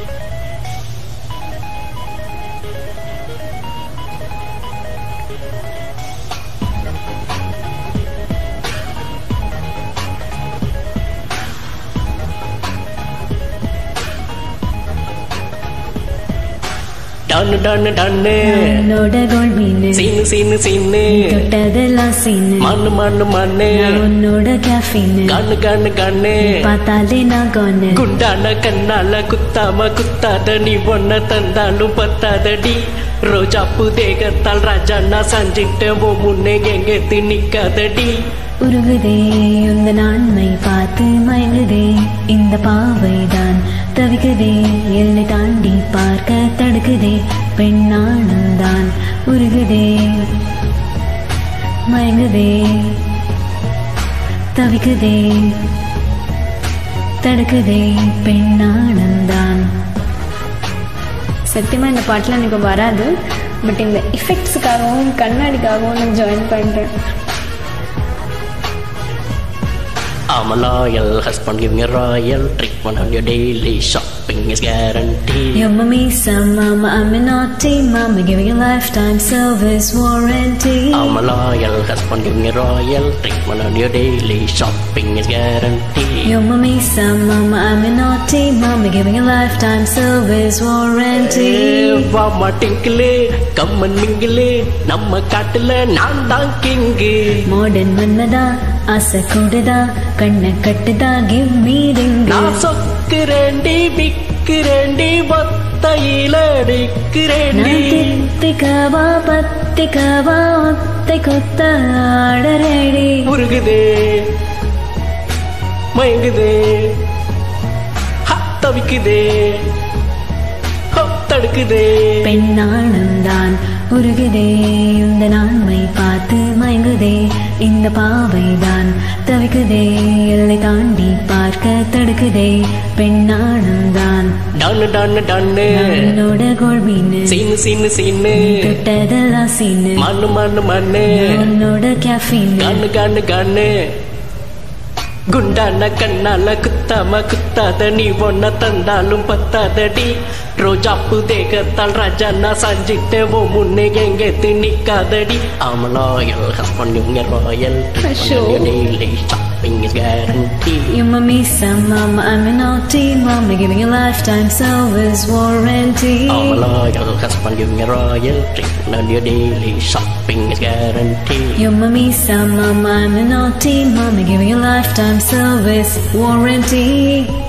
டன்னு டன்னு டன்னு உன்னோட கோல் மீன் சீனு சீனு சீனு தொட்டதெல்லாம் சீனு மண்ணு மண்ணு மண்ணு நான் உன்னோட கேஃபீன் கண்ணு கண்ணு கண்ணு பார்த்தாலே நான் கொன்னு குண்டான கண்ணால குத்தாம குத்தாத நீ ஒன்ன தந்தாலும் பத்தாதடி ரோஜாப்பு தேகத்தால் ராஜாண்ணா சஞ்சிட்ட ஓ முன்னே எங்க நிக்காதடி உருகுதே உந்த நான்மை பார்த்து மயங்குதே இந்த பாவைதான் தவிக்குதே எல்லை தாண்டி பார்க்க தடுக்குதே பெண்ணானந்தான் உருகுதே மயங்குதே தவிக்குதே தடுக்குதே பெண்ணானந்தான் சத்தியமா இந்த பாட்டுலாம் எனக்கு வராது பட் இந்த எஃபெக்ட்ஸுக்காகவும் கண்ணாடிக்காகவும் நான் ஜாயின் பண்ணுறேன் I'm a loyal husband giving a royal treatment on your daily shopping is guaranteed. Your mommy, some mama, I'm a naughty mama, giving a lifetime service warranty. I'm a loyal husband giving a royal treatment on your daily shopping is guaranteed. Your mommy, some mama, I'm a naughty mama, giving a lifetime service warranty. வா மாட்டிங்களே கம்மன் மிங்கிலே நம்ம காட்டுல நான் தான் king modern மன்னதா ஆசை கூடுதா கண்ணை கட்டுதா give me நான் சொக்குறேண்டி விக்கிறேண்டி ஒத்தையில அடிக்கிறேண்டி தித்திக்கவா பத்திக்கவா ஒத்தை கொத்த ஆடரேடி உருகுதே மயங்குதே ஹ, தவிக்குதே ஹோ, தடுக்குதே பெண்ணானந்தான் உருகுதே இந்த நான்மை பார்த்து மயங்குதே இந்த பாவைதான் தவிக்குதே எல்லை தாண்டி பார்க்க தடுக்குதே பெண்ணானந்தான் டன்னு டன்னு டன்னு என்னோட கோல் மீன் சீனு சீனு சீனு தொட்டதெல்லாம் சீனு மண்ணு மண்ணு மண்ணு உன்னோட கேஃபீன் கண்ணு கண்ணு கண்ணு குண்டான கண்ணால குத்தாம குத்தாத நீ ஒன்ன தந்தாலும் பத்தாதடி ரோஜாப்பு தேகத்தால் ராஜாண்ணா சஞ்சிட்ட ஓ முன்னே எங்க நிக்காதடி I'm a loyal husband, you're royal Sure. Your daily shopping is guaranteed Your mommy, some mama, I'm a naughty mama, giving a lifetime service warranty. I'm a loyal husband, you're royal treatment Your daily shopping is guaranteed Your mommy, some mama, I'm a naughty mama, giving a lifetime service warranty.